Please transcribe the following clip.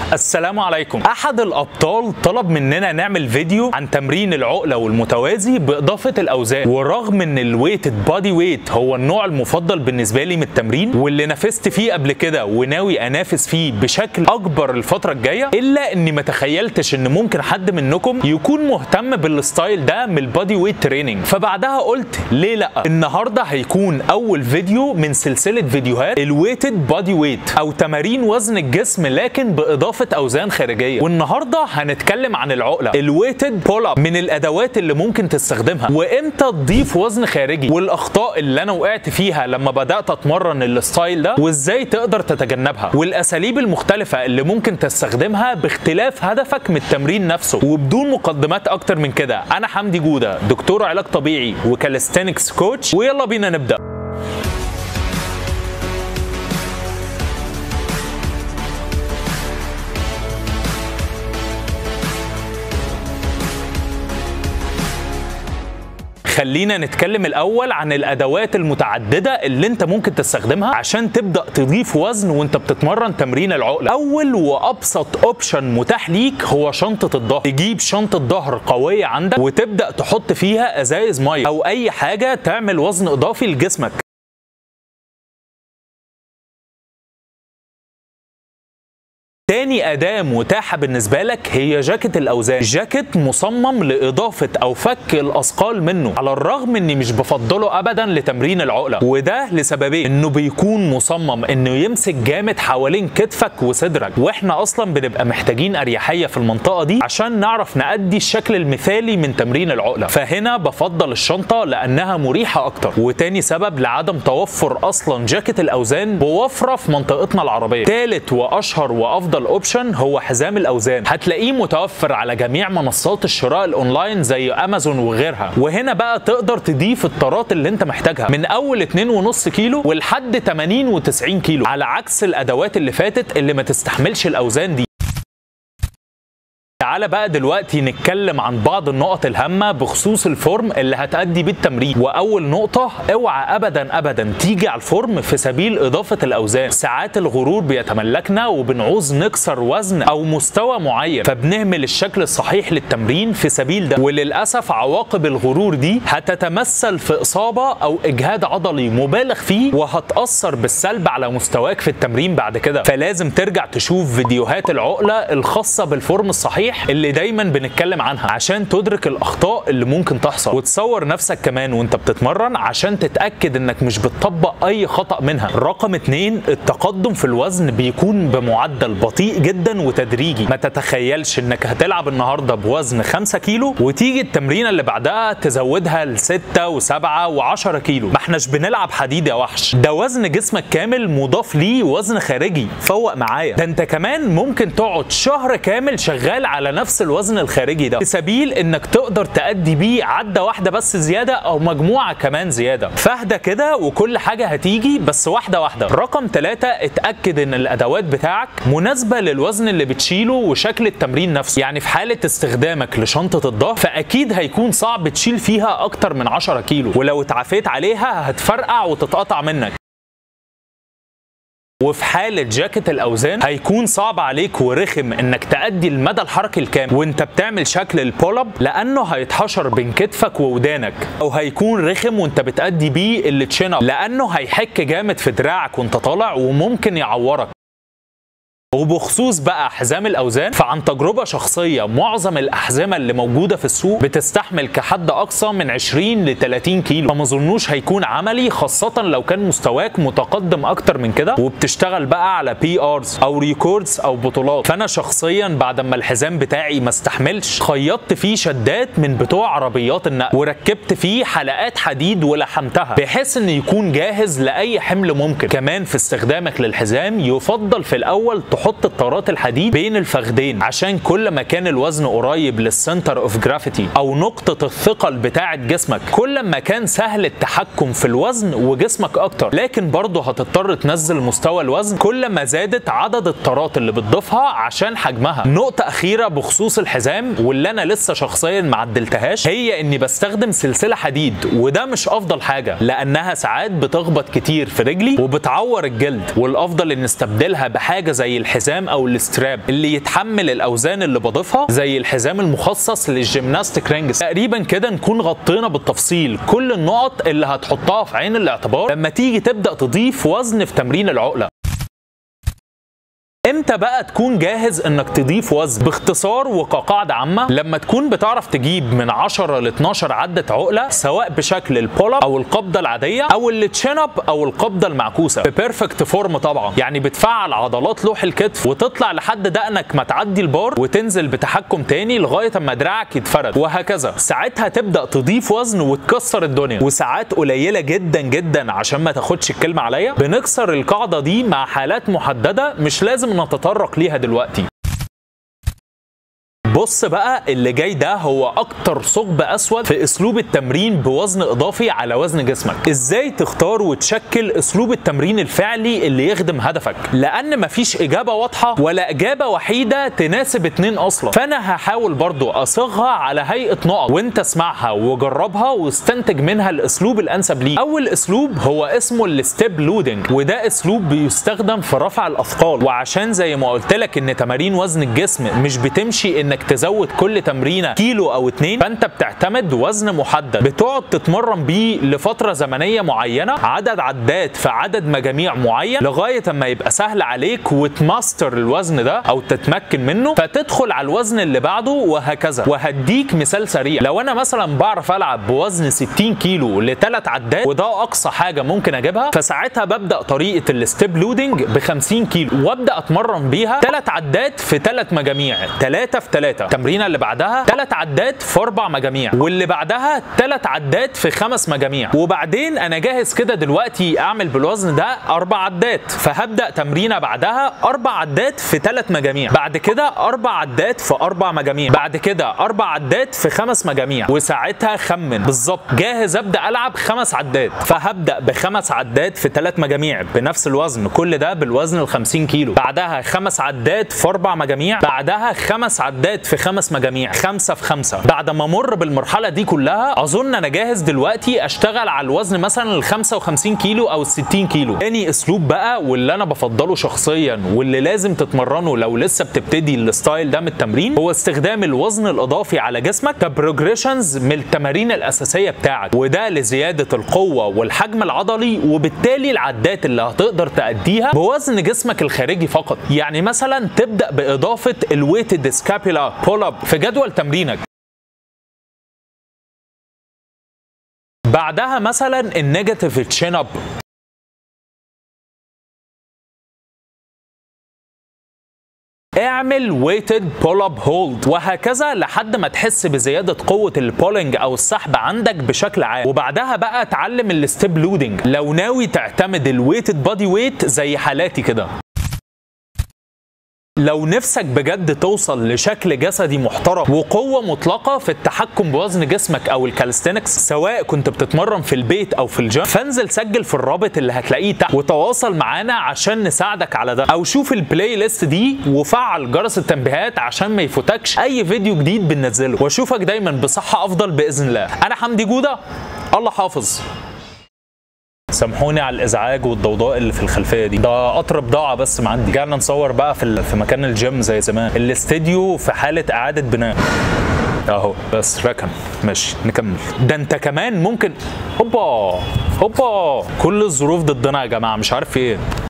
السلام عليكم احد الابطال طلب مننا نعمل فيديو عن تمرين العقله والمتوازي باضافه الاوزان ورغم ان الويتد بادي ويت هو النوع المفضل بالنسبه لي من التمرين واللي نافست فيه قبل كده وناوي انافس فيه بشكل اكبر الفتره الجايه الا اني ما تخيلتش ان ممكن حد منكم يكون مهتم بالستايل ده من البادي ويت تريننج فبعدها قلت ليه لا النهارده هيكون اول فيديو من سلسله فيديوهات الويتد بادي ويت او تمارين وزن الجسم لكن باضافه اوزان خارجيه والنهارده هنتكلم عن العقله الويتد بول اب من الادوات اللي ممكن تستخدمها وامتى تضيف وزن خارجي والاخطاء اللي انا وقعت فيها لما بدات اتمرن الستايل ده وازاي تقدر تتجنبها والاساليب المختلفه اللي ممكن تستخدمها باختلاف هدفك من التمرين نفسه وبدون مقدمات اكتر من كده انا حمدي جوده دكتور علاج طبيعي وكاليستينكس كوتش ويلا بينا نبدا خلينا نتكلم الاول عن الادوات المتعدده اللي انت ممكن تستخدمها عشان تبدا تضيف وزن وانت بتتمرن تمرين العقله اول وابسط اوبشن متاح ليك هو شنطه الظهر تجيب شنطه ظهر قويه عندك وتبدا تحط فيها ازايز ميه او اي حاجه تعمل وزن اضافي لجسمك تاني أداة متاحة بالنسبة لك هي جاكيت الأوزان جاكيت مصمم لإضافة أو فك الأثقال منه على الرغم إني مش بفضله أبدا لتمرين العقلة وده لسببين إنه بيكون مصمم إنه يمسك جامد حوالين كتفك وصدرك وإحنا أصلا بنبقى محتاجين أريحية في المنطقة دي عشان نعرف نأدي الشكل المثالي من تمرين العقلة فهنا بفضل الشنطة لأنها مريحة أكتر وتاني سبب لعدم توفر أصلا جاكيت الأوزان بوفرة في منطقتنا العربية تالت وأشهر وأفضل افضل اوبشن هو حزام الاوزان هتلاقيه متوفر على جميع منصات الشراء الاونلاين زي امازون وغيرها وهنا بقى تقدر تضيف الطارات اللي انت محتاجها من اول 2.5 كيلو ولحد 80 و90 كيلو على عكس الادوات اللي فاتت اللي ما تستحملش الاوزان دي تعالى بقى دلوقتي نتكلم عن بعض النقط الهامة بخصوص الفورم اللي هتأدي بيه التمرين وأول نقطة اوعى أبدا أبدا تيجي على الفورم في سبيل إضافة الأوزان ساعات الغرور بيتملكنا وبنعوز نكسر وزن أو مستوى معين فبنهمل الشكل الصحيح للتمرين في سبيل ده وللأسف عواقب الغرور دي هتتمثل في إصابة أو إجهاد عضلي مبالغ فيه وهتأثر بالسلب على مستواك في التمرين بعد كده فلازم ترجع تشوف فيديوهات العقلة الخاصة بالفورم الصحيح اللي دايما بنتكلم عنها عشان تدرك الاخطاء اللي ممكن تحصل وتصور نفسك كمان وانت بتتمرن عشان تتاكد انك مش بتطبق اي خطا منها رقم اتنين التقدم في الوزن بيكون بمعدل بطيء جدا وتدريجي ما تتخيلش انك هتلعب النهارده بوزن 5 كيلو وتيجي التمرينه اللي بعدها تزودها ل 6 و7 و10 كيلو ما احناش بنلعب حديد يا وحش ده وزن جسمك كامل مضاف ليه وزن خارجي فوق معايا ده انت كمان ممكن تقعد شهر كامل شغال على نفس الوزن الخارجي ده في سبيل انك تقدر تأدي بيه عدة واحدة بس زيادة او مجموعة كمان زيادة فاهدى كده وكل حاجة هتيجي بس واحدة واحدة رقم ثلاثة اتأكد ان الادوات بتاعك مناسبة للوزن اللي بتشيله وشكل التمرين نفسه يعني في حالة استخدامك لشنطة الظهر فاكيد هيكون صعب تشيل فيها اكتر من 10 كيلو ولو اتعافيت عليها هتفرقع وتتقطع منك وفي حالة جاكيت الأوزان هيكون صعب عليك ورخم إنك تأدي المدى الحركي الكامل وأنت بتعمل شكل البول اب لأنه هيتحشر بين كتفك وودانك أو هيكون رخم وأنت بتأدي بيه التشين اب لأنه هيحك جامد في دراعك وأنت طالع وممكن يعورك وبخصوص بقى حزام الاوزان فعن تجربه شخصيه معظم الاحزمه اللي موجوده في السوق بتستحمل كحد اقصى من 20 ل 30 كيلو فما اظنوش هيكون عملي خاصه لو كان مستواك متقدم اكتر من كده وبتشتغل بقى على بي ارز او ريكوردز او بطولات فانا شخصيا بعد ما الحزام بتاعي ما استحملش خيطت فيه شدات من بتوع عربيات النقل وركبت فيه حلقات حديد ولحمتها بحيث انه يكون جاهز لاي حمل ممكن كمان في استخدامك للحزام يفضل في الاول تحط الطارات الحديد بين الفخدين عشان كل ما كان الوزن قريب للسنتر اوف جرافيتي او نقطة الثقل بتاعة جسمك كل ما كان سهل التحكم في الوزن وجسمك اكتر لكن برضه هتضطر تنزل مستوى الوزن كل ما زادت عدد الطارات اللي بتضيفها عشان حجمها نقطة اخيرة بخصوص الحزام واللي انا لسه شخصيا ما عدلتهاش هي اني بستخدم سلسلة حديد وده مش افضل حاجة لانها ساعات بتخبط كتير في رجلي وبتعور الجلد والافضل ان نستبدلها بحاجة زي الحزام الحزام او الاستراب اللي يتحمل الاوزان اللي بضيفها زي الحزام المخصص للجيمناستيك رينجز تقريبا كده نكون غطينا بالتفصيل كل النقط اللي هتحطها في عين الاعتبار لما تيجي تبدا تضيف وزن في تمرين العقله امتى بقى تكون جاهز انك تضيف وزن باختصار وكقاعده عامه لما تكون بتعرف تجيب من 10 ل 12 عده عقله سواء بشكل البول اب او القبضه العاديه او التشين اب او القبضه المعكوسه ببيرفكت فورم طبعا يعني بتفعل عضلات لوح الكتف وتطلع لحد دقنك ما تعدي البار وتنزل بتحكم تاني لغايه اما دراعك يتفرد وهكذا ساعتها تبدا تضيف وزن وتكسر الدنيا وساعات قليله جدا جدا عشان ما تاخدش الكلمه عليا بنكسر القاعده دي مع حالات محدده مش لازم نتطرق ليها دلوقتي بص بقى اللي جاي ده هو اكتر ثقب اسود في اسلوب التمرين بوزن اضافي على وزن جسمك ازاي تختار وتشكل اسلوب التمرين الفعلي اللي يخدم هدفك لان مفيش اجابه واضحه ولا اجابه وحيده تناسب اتنين اصلا فانا هحاول برضو اصيغها على هيئه نقط وانت اسمعها وجربها واستنتج منها الاسلوب الانسب ليك اول اسلوب هو اسمه الستيب لودنج وده اسلوب بيستخدم في رفع الاثقال وعشان زي ما قلت لك ان تمارين وزن الجسم مش بتمشي انك تزود كل تمرينه كيلو او اتنين فانت بتعتمد وزن محدد بتقعد تتمرن بيه لفتره زمنيه معينه عدد عدات في عدد مجاميع معين لغايه اما يبقى سهل عليك وتماستر الوزن ده او تتمكن منه فتدخل على الوزن اللي بعده وهكذا وهديك مثال سريع لو انا مثلا بعرف العب بوزن 60 كيلو لثلاث عدات وده اقصى حاجه ممكن اجيبها فساعتها ببدا طريقه الستيب لودنج ب 50 كيلو وابدا اتمرن بيها ثلاث عدات في ثلاث مجاميع ثلاثه في ثلاثه التمرينه اللي بعدها ثلاث عدات في اربع مجاميع واللي بعدها ثلاث عدات في خمس مجاميع وبعدين انا جاهز كده دلوقتي اعمل بالوزن ده اربع عدات فهبدا تمرينه بعدها اربع عدات في ثلاث مجاميع بعد كده اربع عدات في اربع مجاميع بعد كده اربع عدات في خمس مجاميع وساعتها خمن بالظبط جاهز ابدا العب خمس عدات فهبدا بخمس عدات في ثلاث مجاميع بنفس الوزن كل ده بالوزن ال 50 كيلو بعدها خمس عدات في اربع مجاميع بعدها خمس عدات في خمس مجاميع خمسة في خمسة بعد ما امر بالمرحلة دي كلها اظن انا جاهز دلوقتي اشتغل على الوزن مثلا ال 55 كيلو او ال 60 كيلو تاني اسلوب بقى واللي انا بفضله شخصيا واللي لازم تتمرنه لو لسه بتبتدي الستايل ده من التمرين هو استخدام الوزن الاضافي على جسمك كبروجريشنز من التمارين الاساسيه بتاعك وده لزياده القوه والحجم العضلي وبالتالي العدات اللي هتقدر تأديها بوزن جسمك الخارجي فقط يعني مثلا تبدا باضافه الويتد سكابيلا بول اب في جدول تمرينك بعدها مثلا النيجاتيف تشين اب اعمل ويتد بول اب هولد وهكذا لحد ما تحس بزياده قوه البولينج او السحب عندك بشكل عام وبعدها بقى اتعلم الستيب لودنج لو ناوي تعتمد الويتد بادي ويت زي حالاتي كده لو نفسك بجد توصل لشكل جسدي محترم وقوة مطلقة في التحكم بوزن جسمك أو الكالستينكس سواء كنت بتتمرن في البيت أو في الجيم فانزل سجل في الرابط اللي هتلاقيه تحت وتواصل معانا عشان نساعدك على ده أو شوف البلاي ليست دي وفعل جرس التنبيهات عشان ما يفوتكش أي فيديو جديد بننزله واشوفك دايما بصحة أفضل بإذن الله أنا حمدي جودة الله حافظ سامحوني على الازعاج والضوضاء اللي في الخلفيه دي ده قطر بضاعه بس معدي رجعنا نصور بقى في ال- في مكان الجيم زي زمان الاستديو في حاله اعاده بناء اهو بس ركن ماشي نكمل ده انت كمان ممكن هوبا هوبا كل الظروف ضدنا يا جماعه مش عارف في ايه